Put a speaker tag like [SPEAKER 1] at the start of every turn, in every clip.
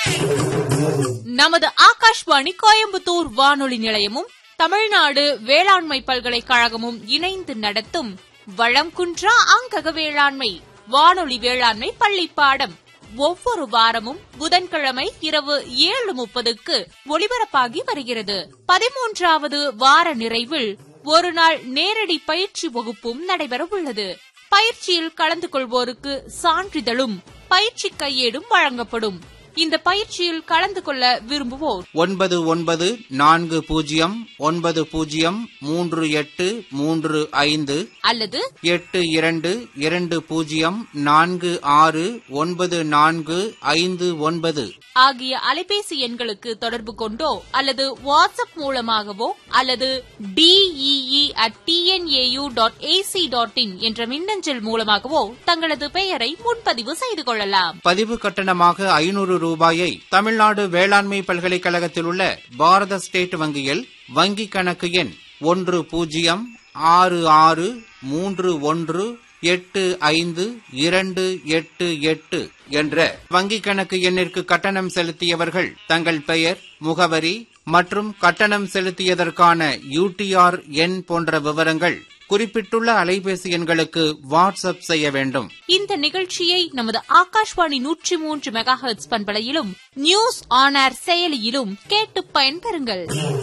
[SPEAKER 1] நமது ஆகாஷ்வாணி கோயம்புத்தூர் வானொலி நிலையமும் தமிழ்நாடு வேளாண்மை பல்கலைக்கழகமும் இணைந்து நடத்தும் வளம் குன்றா அங்கக வேளாண்மை வானொலி வேளாண்மை பள்ளி பாடம் ஒவ்வொரு வாரமும் புதன்கிழமை இரவு ஏழு முப்பதுக்கு ஒலிபரப்பாகி வருகிறது பதிமூன்றாவது வார நிறைவில் ஒரு நாள் நேரடி பயிற்சி வகுப்பும் நடைபெறவுள்ளது பயிற்சியில் கலந்து கொள்வோருக்கு சான்றிதழும் பயிற்சி கையேடும் வழங்கப்படும் இந்த பயிற்சியில் கலந்து கொள்ள விரும்புவோர்
[SPEAKER 2] ஒன்பது ஒன்பது நான்கு பூஜ்ஜியம் ஒன்பது பூஜ்ஜியம் மூன்று எட்டு மூன்று ஐந்து
[SPEAKER 1] அல்லது
[SPEAKER 2] எட்டு இரண்டு இரண்டு பூஜ்ஜியம் நான்கு ஆறு ஒன்பது நான்கு ஐந்து ஒன்பது
[SPEAKER 1] ஆகிய அலைபேசி எண்களுக்கு தொடர்பு கொண்டோ அல்லது வாட்ஸ்அப் மூலமாகவோ அல்லது DEE at TNAU dot AC dot in என்ற மின்னஞ்சல் மூலமாகவோ தங்களது பெயரை முன்பதிவு செய்து கொள்ளலாம்
[SPEAKER 2] பதிவு கட்டணமாக ஐநூறு ரூபாயை தமிழ்நாடு வேளாண்மை பல்கலைக்கழகத்தில் உள்ள பாரத ஸ்டேட் வங்கியில் வங்கிக் கணக்கு எண் ஒன்று பூஜ்ஜியம் ஆறு ஆறு மூன்று ஒன்று எட்டு ஐந்து இரண்டு எட்டு எட்டு என்ற வங்கிக் கணக்கு எண்ணிற்கு கட்டணம் செலுத்தியவர்கள் தங்கள் பெயர் முகவரி மற்றும் கட்டணம் செலுத்தியதற்கான யூடிஆர் எண் போன்ற விவரங்கள் குறிப்பிட்டுள்ள அலைபேசி எண்களுக்கு வாட்ஸ்அப் செய்ய வேண்டும்
[SPEAKER 1] இந்த நிகழ்ச்சியை நமது ஆகாஷ்வாணி நூற்றி மூன்று மெகா ஹெர்ட்ஸ் பண்பலையிலும் நியூஸ் ஆன் ஏர் செயலியிலும் கேட்டு பயன்பெறுங்கள்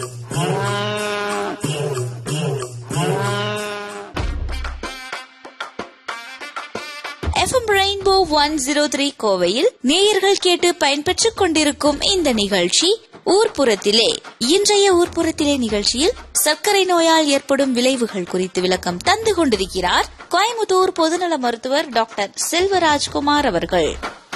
[SPEAKER 3] FM rainbow one zero three கோவையில் நேயர்கள் கேட்டு பயன்பெற்றுக் கொண்டிருக்கும் இந்த நிகழ்ச்சி ஊர்ப்புறத்திலே இன்றைய ஊர்ப்புறத்திலே நிகழ்ச்சியில் சர்க்கரை நோயால் ஏற்படும் விளைவுகள் குறித்து விளக்கம் தந்து கொண்டிருக்கிறார் கோயம்புத்தூர் பொதுநல மருத்துவர் டாக்டர் செல்வராஜ்குமார் அவர்கள்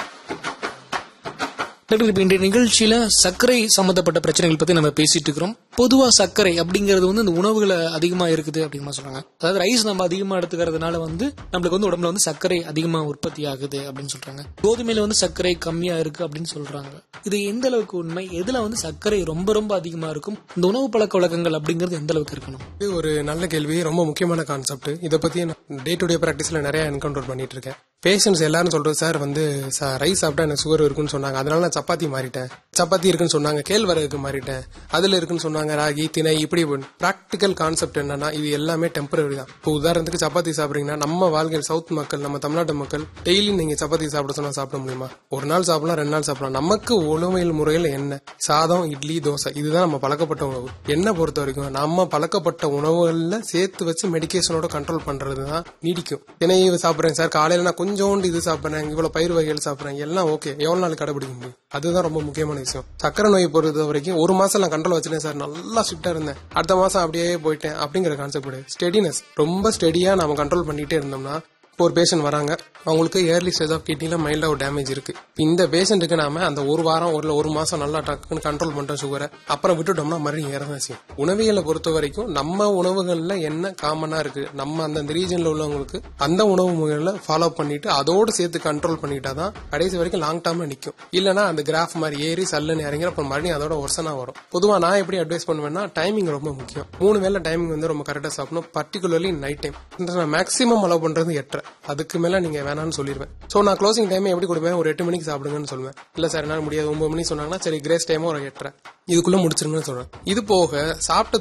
[SPEAKER 4] டாக்டர் இப்ப இன்றைய நிகழ்ச்சியில சர்க்கரை சம்பந்தப்பட்ட பிரச்சனைகள் பத்தி நம்ம பேசிட்டு இருக்கிறோம் பொதுவா சர்க்கரை அப்படிங்கிறது வந்து இந்த உணவுகளை அதிகமா இருக்குது அப்படின்னு சொல்றாங்க அதாவது ரைஸ் நம்ம அதிகமா எடுத்துக்கிறதுனால வந்து நம்மளுக்கு வந்து உடம்புல வந்து சர்க்கரை அதிகமா உற்பத்தி ஆகுது அப்படின்னு சொல்றாங்க கோதுமையில வந்து சர்க்கரை கம்மியா இருக்கு அப்படின்னு சொல்றாங்க இது எந்த அளவுக்கு உண்மை எதுல வந்து சர்க்கரை ரொம்ப ரொம்ப அதிகமா இருக்கும் இந்த உணவு பழக்க வழக்கங்கள் அப்படிங்கிறது எந்த அளவுக்கு இருக்கணும்
[SPEAKER 5] இது ஒரு நல்ல கேள்வி ரொம்ப முக்கியமான கான்செப்ட் இதை பத்தி டே டு டே ப்ராக்டிஸ்ல நிறைய என்கவுண்டர் பண்ணிட்டு இருக்கேன் பேஷண்ட்ஸ் எல்லாரும் சொல்றது சார் வந்து ரைஸ் சாப்பிட்டா எனக்கு சுகர் இருக்குன்னு சொன்னாங்க அதனால நான் சப்பாத்தி மாறிட்டேன் சப்பாத்தி இருக்குன்னு சொன்னாங்க கேழ்வரகுக்கு மாறிட்டேன் அதுல இருக்குன்னு சொன்னாங்க ராகி திணை இப்படி பிராக்டிக்கல் கான்செப்ட் என்னன்னா இது எல்லாமே டெம்பரரி தான் இப்போ உதாரணத்துக்கு சப்பாத்தி சாப்பிடுறீங்கன்னா நம்ம வாழ்க்கையில் சவுத் மக்கள் நம்ம தமிழ்நாட்டு மக்கள் டெய்லி நீங்க சப்பாத்தி சாப்பிட சொன்னா சாப்பிட முடியுமா ஒரு நாள் சாப்பிடலாம் ரெண்டு நாள் சாப்பிடலாம் நமக்கு உணவியல் முறையில் என்ன சாதம் இட்லி தோசை இதுதான் நம்ம பழக்கப்பட்ட உணவு என்ன பொறுத்த வரைக்கும் நம்ம பழக்கப்பட்ட உணவுகள்ல சேர்த்து வச்சு மெடிகேஷனோட கண்ட்ரோல் பண்றது தான் நீடிக்கும் தினை சாப்பிடுறேன் சார் காலையில நான் கொஞ்சோண்டு இது சாப்பிட்றேன் இவ்வளவு பயிர் வகைகள் சாப்பிட்றேன் எல்லாம் ஓகே எவ்வளவு நாள் கடைபிடிக்க முடியும் அதுதான் ரொம்ப முக்கியமான விஷயம் சக்கரை நோயை பொறுத்த வரைக்கும் ஒரு மாசம் நான் கண்ட்ரோல் வச்சிருந்தேன் சார் நல்லா ஸ்ட்ரிக்டா இருந்தேன் அடுத்த மாசம் அப்படியே போயிட்டேன் அப்படிங்கிற கான்செப்ட் கிடையாது ஸ்டெடினஸ் ரொம்ப ஸ்டெடியா நம்ம கண்ட்ரோல் பண்ணிட்டே இருந்தோம்னா இப்போ ஒரு பேஷண்ட் வராங்க அவங்களுக்கு ஏர்லி ஸ்டேஜ் ஆஃப் கிட்னில மைல்டா ஒரு டேமேஜ் இருக்கு இந்த பேஷண்ட்டுக்கு நாம அந்த ஒரு வாரம் ஒரு ஒரு மாசம் நல்லா டக்குன்னு கண்ட்ரோல் பண்றோம் சுகரை அப்புறம் விட்டுட்டோம்னா மறுபடியும் ஏறதான் செய்யும் உணவியலை பொறுத்த வரைக்கும் நம்ம உணவுகள்ல என்ன காமனா இருக்கு நம்ம அந்த ரீஜன்ல உள்ளவங்களுக்கு அந்த உணவு முறைகளை ஃபாலோ பண்ணிட்டு அதோட சேர்த்து கண்ட்ரோல் பண்ணிட்டா தான் கடைசி வரைக்கும் லாங் டேர்ம்ல நிக்கும் இல்லனா அந்த கிராஃப் மாதிரி ஏறி சல்லுன்னு இறங்கி அப்புறம் மறுபடியும் அதோட ஒர்சனா வரும் பொதுவா நான் எப்படி அட்வைஸ் பண்ணுவேன்னா டைமிங் ரொம்ப முக்கியம் மூணு வேளை டைமிங் வந்து ரொம்ப கரெக்டா சாப்பிடணும் பர்டிகுலர்லி நைட் டைம் நான் மேக்ஸிமம் அலோவ் பண்றது எட்டரை அதுக்கு மேல நீங்க வேணாம்னு சொல்லிடுவேன் சோ நான் க்ளோசிங் டைம் எப்படி கொடுப்பேன் ஒரு எட்டு மணிக்கு சாப்பிடுங்கன்னு சொல்லுவேன் இல்ல சார் என்னால முடியாது ஒன்பது மணிக்கு சொன்னாங்கன்னா சரி கிரேஸ் டைமும் ஒரு எட்டரை இதுக்குள்ள முடிச்சிருங்கன்னு சொல்றேன் இது போக சாப்பிட்டது